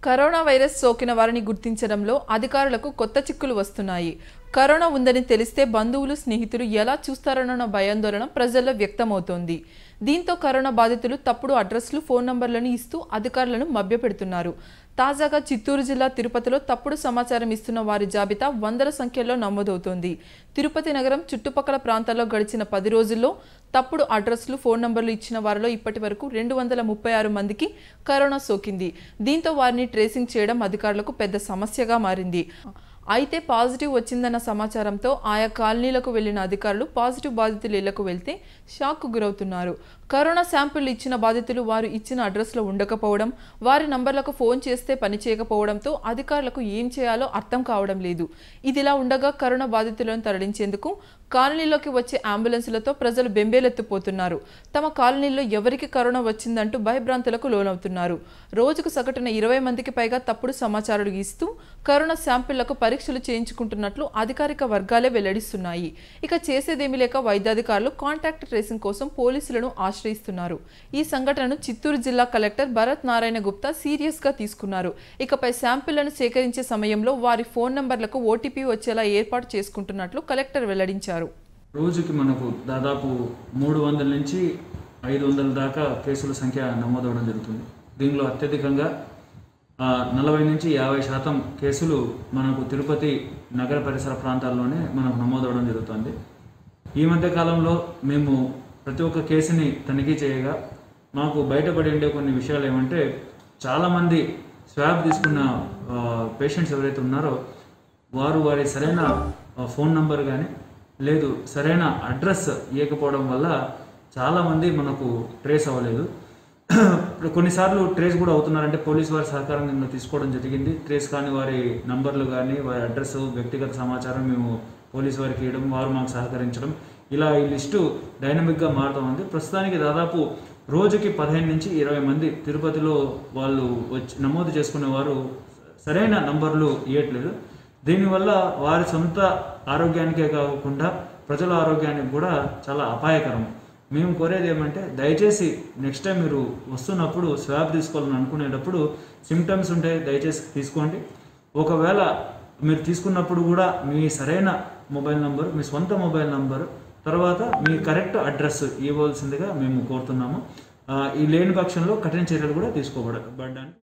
corona virus సోకిన వారిని గుర్తించడంలో అధికారులకు కొత్త చిక్కులు వస్తున్నాయి కరోనా ఉందని తెలిస్తే బంధువులు స్నేహితులు ఎలా చూస్తారన్న భయాందోళన ప్రజల్లో వ్యక్తమవుతోంది దీంతో కరోనా బాధితులు తప్పుడు అడ్రస్లు ఫోన్ నంబర్లను ఇస్తూ అధికారులను మభ్యపెడుతున్నారు తాజాగా చిత్తూరు జిల్లా తిరుపతిలో తప్పుడు సమాచారం ఇస్తున్న వారి జాబితా వందల సంఖ్యలో నమోదవుతోంది తిరుపతి నగరం చుట్టుపక్కల ప్రాంతాల్లో గడిచిన పది రోజుల్లో తప్పుడు అడ్రస్లు ఫోన్ నంబర్లు ఇచ్చిన వారిలో ఇప్పటి వరకు రెండు వందల ముప్పై ఆరు మందికి కరోనా సోకింది దీంతో వారిని ట్రేసింగ్ చేయడం అధికారులకు పెద్ద సమస్యగా మారింది అయితే పాజిటివ్ వచ్చిందన్న సమాచారంతో ఆయా కాలనీలకు వెళ్లిన అధికారులు పాజిటివ్ బాధితులు ఇళ్లకు వెళ్తే షాక్కు గురవుతున్నారు కరోనా శాంపిల్ ఇచ్చిన బాధితులు వారు ఇచ్చిన అడ్రస్లో ఉండకపోవడం వారి నంబర్లకు ఫోన్ చేస్తే పని చేయకపోవడంతో అధికారులకు ఏం చేయాలో అర్థం కావడం లేదు ఇదిలా ఉండగా కరోనా బాధితులను తరలించేందుకు కాలనీలోకి వచ్చే అంబులెన్సులతో ప్రజలు బెంబేలెత్తిపోతున్నారు తమ కాలనీలో ఎవరికి కరోనా వచ్చిందంటూ భయభ్రాంతులకు లోనవుతున్నారు రోజుకు సగటున ఇరవై మందికి పైగా తప్పుడు సమాచారాలు ఇస్తూ కరోనా శాంపిళ్లకు పరీక్షలు చేయించుకుంటున్నట్లు అధికారిక వర్గాలే వెల్లడిస్తున్నాయి ఇక చేసేదేమీ లేక వైద్యాధికారులు కాంటాక్ట్ ట్రేసింగ్ కోసం పోలీసులను ఆశ్రయిస్తున్నారు ఈ సంఘటనను చిత్తూరు జిల్లా కలెక్టర్ భరత్ నారాయణ గుప్తా సీరియస్ గా తీసుకున్నారు ఇకపై శాంపిళ్లను సేకరించే సమయంలో వారి ఫోన్ నంబర్లకు ఓటీపీ వచ్చేలా ఏర్పాటు చేసుకుంటున్నట్లు కలెక్టర్ వెల్లడించారు రోజుకి మనకు దాదాపు మూడు వందల నుంచి ఐదు వందల దాకా కేసుల సంఖ్య నమోదవడం జరుగుతుంది దీనిలో అత్యధికంగా ఆ, నలభై నుంచి యాభై శాతం కేసులు మనకు తిరుపతి నగర పరిసర ప్రాంతాల్లోనే మనకు నమోదవడం జరుగుతుంది ఈ మధ్య కాలంలో మేము ప్రతి ఒక్క కేసుని తనిఖీ చేయగా మాకు బయటపడి ఉండే కొన్ని విషయాలు ఏమంటే చాలామంది స్వాబ్ తీసుకున్న పేషెంట్స్ ఎవరైతే ఉన్నారో వారు వారి సరైన ఆ, ఫోన్ నంబర్ కానీ లేదు సరైన అడ్రస్ ఇవ్వకపోవడం వల్ల చాలామంది మనకు ట్రేస్ అవ్వలేదు కొన్నిసార్లు ట్రేస్ కూడా అవుతున్నారంటే పోలీస్ వారి సహకారం మేము తీసుకోవడం జరిగింది ట్రేస్ కాని వారి నంబర్లు కానీ వారి అడ్రస్ వ్యక్తిగత సమాచారం మేము పోలీస్ వారికి ఇవ్వడం వారు మాకు సహకరించడం ఇలా ఈ లిస్టు డైనమిక్గా మారుతూ ఉంది ప్రస్తుతానికి దాదాపు రోజుకి పదిహేను నుంచి ఇరవై మంది తిరుపతిలో వాళ్ళు వచ్చి నమోదు చేసుకునే వారు సరైన నంబర్లు ఇవ్వట్లేదు దీనివల్ల వారి సొంత ఆరోగ్యానికే కాకుండా ప్రజల ఆరోగ్యానికి కూడా చాలా అపాయకరం మేము కోరేది ఏమంటే దయచేసి నెక్స్ట్ టైం మీరు వస్తున్నప్పుడు స్వాబ్ తీసుకోవాలని అనుకునేటప్పుడు సిమ్టమ్స్ ఉంటే దయచేసి తీసుకోండి ఒకవేళ మీరు తీసుకున్నప్పుడు కూడా మీ సరైన మొబైల్ నంబర్ మీ సొంత మొబైల్ నంబర్ తర్వాత మీ కరెక్ట్ అడ్రస్ ఇవ్వాల్సిందిగా మేము కోరుతున్నాము ఆ, ఈ లేని పక్షంలో కఠిన చర్యలు కూడా తీసుకోబడ పడ్డానికి